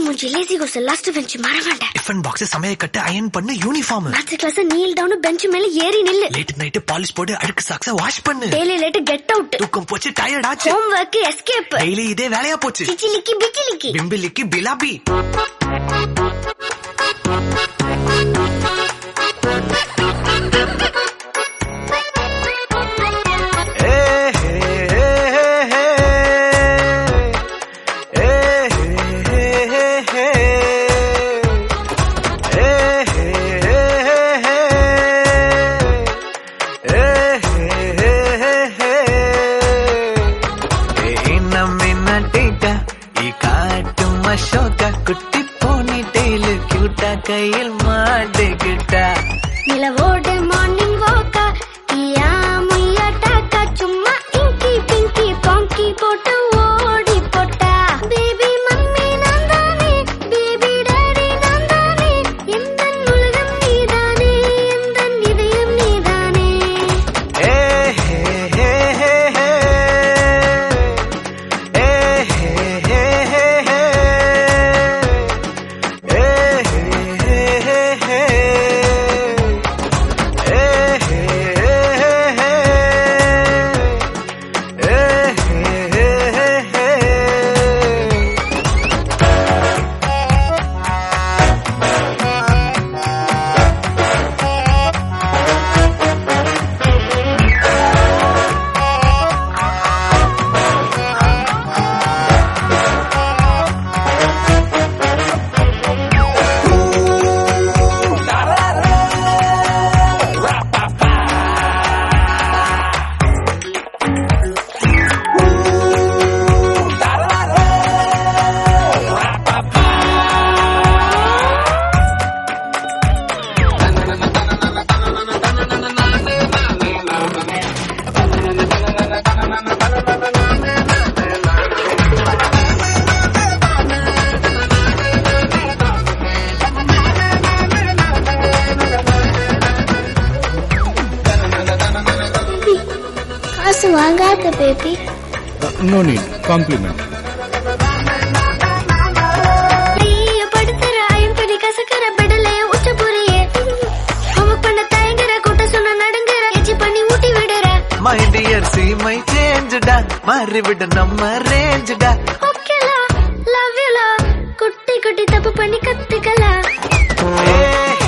மூஞ்சி lazy goes last bench மறவாண்ட tiffin box சமையல் கட்டு அயன் பண்ணு uniform maths class kneel down bench மேல ஏறி நில்லு லேட் நைட் பாலிஷ் போட்டு அழுக்கு சாக்ஸ வாஷ் பண்ணு டெய்லி லேட் கெட் அவுட் தூக்கம் போச்சு டயர்ட் ஆச்சு ஹோம் ஒர்க் எஸ்கேப் டெய்லி இதே வேலையா போச்சு சிச்சிலிக்கி பிச்சிலிக்கி பிம்பிலிக்கு பிலாபி குட்டி போனி டெய்லு கியூட்டா கையில் மாட்டுக்கிட்டா நிலவோடு மார்னிங் வாக்கா ஈயா முய்யா டாக்கா சும்மா இங்கி பிங்கி பாங்கி போட்டு ஓடி போட்டா பேபி மம்மி நான் தானே பேபி டாடி நான் தானே எந்த உலகம் நீதானே எந்த இதயம் நீதானே காசு வாங்காத பேபி நோ நீட் காம்ப்ளிமெண்ட் நீய படுத்துற ஐம்படி கசக்கற பெடலே உச்ச புரியே அவ பண்ண தயங்குற கூட்ட சொன்ன நடுங்குற எச்சி பண்ணி ஊட்டி விடுற மை டியர் சி மை சேஞ்சுடா மாறிவிட நம்ம ரேஞ்சுடா ஓகேலா லவ் யூலா குட்டி குட்டி தப்பு பண்ணி கத்துக்கலாம் ஏ